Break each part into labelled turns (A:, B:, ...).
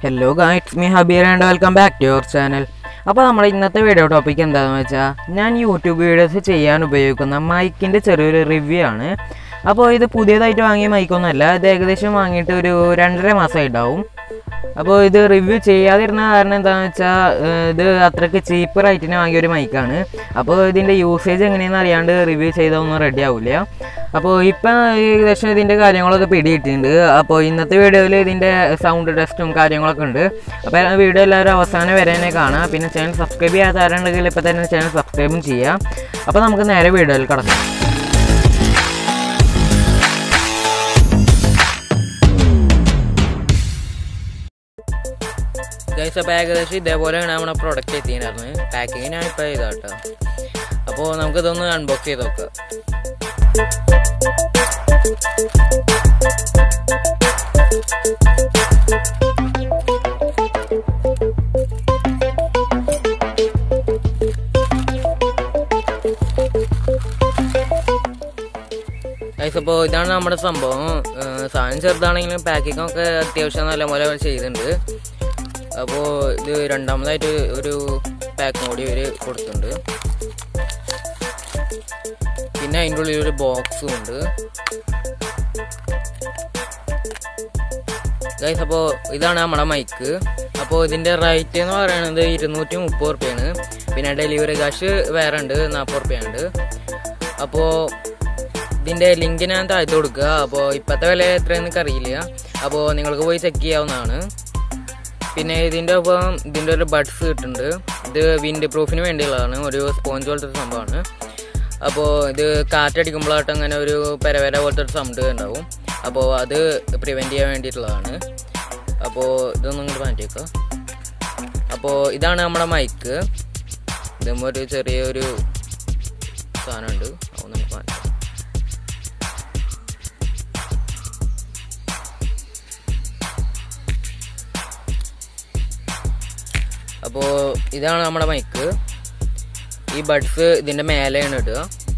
A: Hello guys me Habeer and welcome back to your channel അപ്പോൾ നമ്മുടെ ഇന്നത്തെ വീഡിയോ ടോപ്പിക് എന്താണെന്ന് വെച്ചാൽ ഞാൻ യൂട്യൂബ് വീഡിയോസ് ചെയ്യാൻ ഉപയോഗിക്കുന്ന മൈക്കിൻ്റെ ചെറിയൊരു റിവ്യൂ ആണ് അപ്പോൾ ഇത് പുതിയതായിട്ട് വാങ്ങിയ മൈക്കൊന്നുമല്ല ഇത് ഏകദേശം വാങ്ങിയിട്ട് ഒരു രണ്ടര മാസമായിട്ടുണ്ടാവും അപ്പോൾ ഇത് റിവ്യൂ ചെയ്യാതിരുന്ന കാരണം എന്താണെന്ന് വെച്ചാൽ ഇത് അത്രയ്ക്ക് ചീപ്പ് റേറ്റിന് വാങ്ങിയ ഒരു മൈക്കാണ് അപ്പോൾ ഇതിൻ്റെ യൂസേജ് എങ്ങനെയാണെന്ന് അറിയാണ്ട് റിവ്യൂ ചെയ്തൊന്നും റെഡി ആവില്ല അപ്പോൾ ഇപ്പം ഏകദേശം ഇതിൻ്റെ കാര്യങ്ങളൊക്കെ പിടിയിട്ടുണ്ട് അപ്പോൾ ഇന്നത്തെ വീഡിയോയിൽ ഇതിൻ്റെ സൗണ്ട് ടെസ്റ്റും കാര്യങ്ങളൊക്കെ ഉണ്ട് അപ്പോൾ ആ വീഡിയോ എല്ലാവരും അവസാനം വരെ തന്നെ കാണാം പിന്നെ ചാനൽ സബ്സ്ക്രൈബ് ചെയ്യാത്തവരുണ്ടെങ്കിൽ ഇപ്പോൾ തന്നെ ചാനൽ സബ്സ്ക്രൈബും ചെയ്യാം അപ്പോൾ നമുക്ക് നേരെ വീഡിയോയിൽ കിടക്കാം ഗൈസ് അപ്പോൾ ഏകദേശം ഇതേപോലെയാണ് നമ്മുടെ പ്രൊഡക്റ്റ് എത്തിയിട്ടുണ്ടായിരുന്നത് പാക്കിങ് ഞാൻ ഇപ്പോൾ ചെയ്താട്ടോ അപ്പോൾ നമുക്കിതൊന്ന് അൺബോക്സ് ചെയ്ത് നോക്കാം ഗൈസ് അപ്പോൾ ഇതാണ് നമ്മുടെ സംഭവം ഏഹ് സാധനം ചെറുതാണെങ്കിലും പാക്കിംഗ് ഒക്കെ അത്യാവശ്യം നല്ലപോലെ ചെയ്തിട്ടുണ്ട് അപ്പോൾ ഇത് രണ്ടാമതായിട്ട് ഒരു പാക്കും കൂടി ഇവർ കൊടുത്തിട്ടുണ്ട് പിന്നെ അതിൻ്റെ ഉള്ളിൽ ഒരു ബോക്സും ഉണ്ട് ഗൈസ് അപ്പോൾ ഇതാണ് നമ്മുടെ മൈക്ക് അപ്പോൾ ഇതിൻ്റെ റേറ്റ് എന്ന് പറയുന്നത് ഇരുന്നൂറ്റി മുപ്പത് റുപ്യാണ് പിന്നെ ഡെലിവറി കാശ് വേറെ ഉണ്ട് നാൽപ്പത് റുപ്യുണ്ട് അപ്പോൾ ഇതിൻ്റെ ലിങ്ക് ഞാൻ താഴ്ത്തു കൊടുക്കുക അപ്പോൾ ഇപ്പോഴത്തെ വില എത്രയെന്ന് എനിക്ക് അറിയില്ല അപ്പോൾ നിങ്ങൾക്ക് പോയി ചെക്ക് ചെയ്യാവുന്നതാണ് പിന്നെ ഇതിൻ്റെ ഒപ്പം ഇതിൻ്റെ ഒരു ബഡ്സ് കിട്ടുന്നുണ്ട് ഇത് വിൻഡ് പ്രൂഫിന് വേണ്ടിയുള്ളതാണ് ഒരു സ്പോഞ്ച് പോലത്തെ ഒരു സംഭവമാണ് അപ്പോൾ ഇത് കാറ്റടിക്കുമ്പോഴായിട്ട് അങ്ങനെ ഒരു പെരവര പോലത്തെ ഒരു സൗണ്ട് ഉണ്ടാവും അപ്പോൾ അത് പ്രിവെൻറ്റ് ചെയ്യാൻ വേണ്ടിയിട്ടുള്ളതാണ് അപ്പോൾ ഇതൊന്നും ഇങ്ങോട്ട് മാറ്റിയേക്കാം അപ്പോൾ ഇതാണ് നമ്മുടെ മൈക്ക് ഇതും ഒരു ചെറിയൊരു സാധനമുണ്ട് അതൊന്നും നമുക്ക് മാറ്റാം അപ്പോൾ ഇതാണ് നമ്മുടെ മൈക്ക് ഈ ബഡ്സ് ഇതിൻ്റെ മേലെയാണ് ഇടുക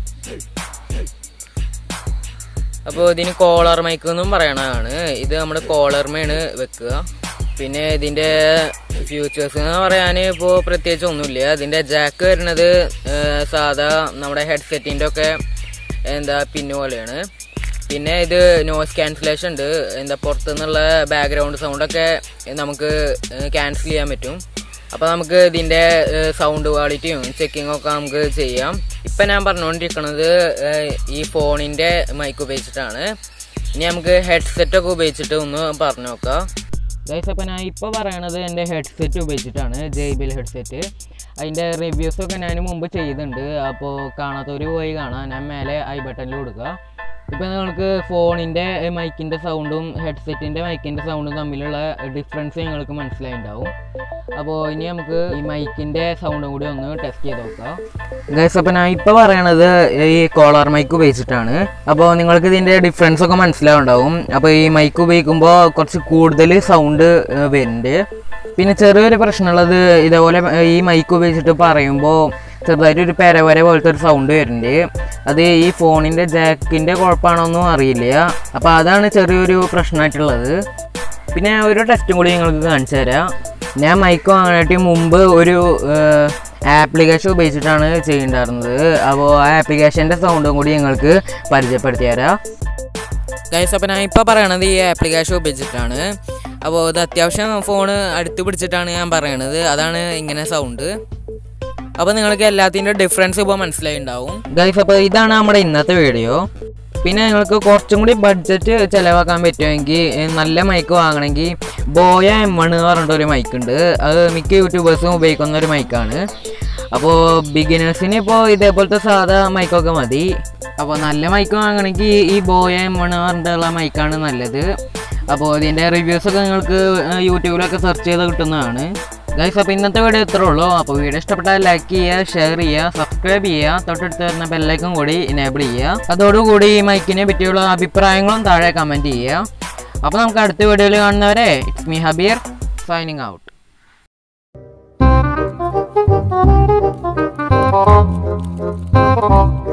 A: അപ്പോൾ ഇതിന് കോളർ മൈക്ക് എന്നും പറയണതാണ് ഇത് നമ്മുടെ കോളർമേണ് വെക്കുക പിന്നെ ഇതിൻ്റെ ഫ്യൂച്ചേഴ്സ് എന്ന് പറയാൻ ഇപ്പോൾ പ്രത്യേകിച്ച് ഒന്നുമില്ല ഇതിൻ്റെ ജാക്ക് വരുന്നത് ഏഹ്, സാധാ നമ്മുടെ ഹെഡ്സെറ്റിൻ്റെ ഒക്കെ എന്താ പിന്നു പോലെയാണ് പിന്നെ ഇത് നോയ്സ് ക്യാൻസലേഷൻ ഉണ്ട് എന്താ പുറത്തുനിന്നുള്ള ബാക്ക്ഗ്രൗണ്ട് സൗണ്ടൊക്കെ നമുക്ക് ക്യാൻസൽ ചെയ്യാൻ പറ്റും അപ്പോൾ നമുക്ക് ഇതിൻ്റെ സൗണ്ട് ക്വാളിറ്റിയും ചെക്കിങ്ങും ഒക്കെ നമുക്ക് ചെയ്യാം ഇപ്പം ഞാൻ പറഞ്ഞുകൊണ്ടിരിക്കുന്നത് ഏഹ്, ഈ ഫോണിൻ്റെ മൈക്ക് ഉപയോഗിച്ചിട്ടാണ് ഇനി നമുക്ക് ഹെഡ്സെറ്റ് ഒക്കെ ഉപയോഗിച്ചിട്ട് ഒന്ന് പറഞ്ഞു നോക്കാം ഗൈസ് അപ്പോൾ ഞാൻ ഇപ്പോൾ പറയണത് എൻ്റെ ഹെഡ്സെറ്റ് ഉപയോഗിച്ചിട്ടാണ് ജെയ്ബിൽ ഹെഡ്സെറ്റ് അതിൻ്റെ റിവ്യൂസൊക്കെ ഞാൻ മുമ്പ് ചെയ്തിട്ടുണ്ട് അപ്പോൾ കാണാത്തവർ പോയി കാണാം ഞാൻ മേലെ ഐ ബട്ടണിൽ കൊടുക്കുക ഇപ്പോൾ നിങ്ങൾക്ക് ഫോണിൻ്റെ മൈക്കിൻ്റെ സൗണ്ടും ഹെഡ്സെറ്റിൻ്റെ മൈക്കിൻ്റെ സൗണ്ടും തമ്മിലുള്ള ഡിഫറൻസ് നിങ്ങൾക്ക് മനസ്സിലായിട്ടുണ്ടാവും അപ്പോൾ ഇനി നമുക്ക് ഈ മൈക്കിൻ്റെ സൗണ്ടും കൂടി ഒന്ന് ടെസ്റ്റ് ചെയ്ത് നോക്കാം ഗൈസ് അപ്പോൾ ഞാൻ ഇപ്പോൾ പറയണത് ഈ കോളർ മൈക്ക് ഉപയോഗിച്ചിട്ടാണ് അപ്പോൾ നിങ്ങൾക്ക് ഇതിൻ്റെ ഡിഫറൻസ് ഒക്കെ മനസ്സിലാവുണ്ടാവും അപ്പോൾ ഈ മൈക്ക് ഉപയോഗിക്കുമ്പോൾ കുറച്ച് കൂടുതൽ സൗണ്ട് വരുന്നുണ്ട് പിന്നെ ചെറിയൊരു പ്രശ്നമുള്ളത് ഇതേപോലെ ഈ മൈക്ക് ഉപയോഗിച്ചിട്ട് പറയുമ്പോൾ ചെറുതായിട്ട് ഒരു പെരവര പോലത്തെ ഒരു സൗണ്ട് വരുന്നുണ്ട് അത് ഈ ഫോണിൻ്റെ ജാക്കിൻ്റെ കുഴപ്പമാണോന്നും അറിയില്ല അപ്പോൾ അതാണ് ചെറിയൊരു പ്രശ്നമായിട്ടുള്ളത് പിന്നെ ഞാൻ ഒരു ടെസ്റ്റും കൂടി നിങ്ങൾക്ക് കാണിച്ചു തരാം ഞാൻ മൈക്ക് വാങ്ങാനായിട്ട് മുമ്പ് ഒരു ആപ്ലിക്കേഷൻ ഉപയോഗിച്ചിട്ടാണ് ചെയ്യുന്നുണ്ടായിരുന്നത് അപ്പോൾ ആ ആപ്ലിക്കേഷൻ്റെ സൗണ്ടും കൂടി നിങ്ങൾക്ക് പരിചയപ്പെടുത്തി തരാം ഗൈസ് അപ്പോൾ ഞാൻ ഇപ്പോൾ പറയണത് ഈ ആപ്ലിക്കേഷൻ ഉപയോഗിച്ചിട്ടാണ് അപ്പോൾ ഇത് അത്യാവശ്യം ഫോൺ അടുത്ത് പിടിച്ചിട്ടാണ് ഞാൻ പറയണത് അതാണ് ഇങ്ങനെ സൗണ്ട് അപ്പോൾ നിങ്ങൾക്ക് എല്ലാത്തിൻ്റെ ഡിഫറൻസ് ഇപ്പോൾ മനസ്സിലായിണ്ടാവും ഗൈസ് അപ്പോൾ ഇതാണ് നമ്മുടെ ഇന്നത്തെ വീഡിയോ പിന്നെ നിങ്ങൾക്ക് കുറച്ചും കൂടി ബഡ്ജറ്റ് ചിലവാക്കാൻ പറ്റുമെങ്കിൽ ഏഹ്, നല്ല മൈക്ക് വാങ്ങണമെങ്കിൽ ബോയ എം വൺ എന്ന് പറഞ്ഞിട്ട് ഒരു മൈക്ക് ഉണ്ട് അത് മിക്ക യൂട്യൂബേഴ്സും ഉപയോഗിക്കുന്ന ഒരു മൈക്കാണ് അപ്പോൾ ബിഗിനേഴ്സിന് ഇപ്പോൾ ഇതേപോലത്തെ സാധാ മൈക്കൊക്കെ മതി അപ്പോൾ നല്ല മൈക്ക് വാങ്ങണമെങ്കിൽ ഈ ബോയ എം വൺ പറഞ്ഞിട്ടുള്ള മൈക്കാണ് നല്ലത് അപ്പോൾ ഇതിൻ്റെ റിവ്യൂസൊക്കെ നിങ്ങൾക്ക് ഏഹ്, യൂട്യൂബിലൊക്കെ സെർച്ച് ചെയ്ത് കിട്ടുന്നതാണ് ഗൈസ് അപ്പോൾ ഇന്നത്തെ വീഡിയോ ഇത്രേ ഉള്ളൂ അപ്പോൾ വീഡിയോ ഇഷ്ടപ്പെട്ടാൽ ലൈക്ക് ചെയ്യുക ഷെയർ ചെയ്യുക സബ്സ്ക്രൈബ് ചെയ്യുക തൊട്ടടുത്ത് വരുന്ന ബെല്ലൈക്കും കൂടി എനേബിൾ ചെയ്യുക അതോടുകൂടി ഈ മൈക്കിനെ പറ്റിയുള്ള അഭിപ്രായങ്ങളും താഴെ കമൻറ്റ് ചെയ്യുക അപ്പോൾ നമുക്ക് അടുത്ത വീഡിയോയിൽ കാണുന്നവരെ it's me Habeer signing out
B: Thank you.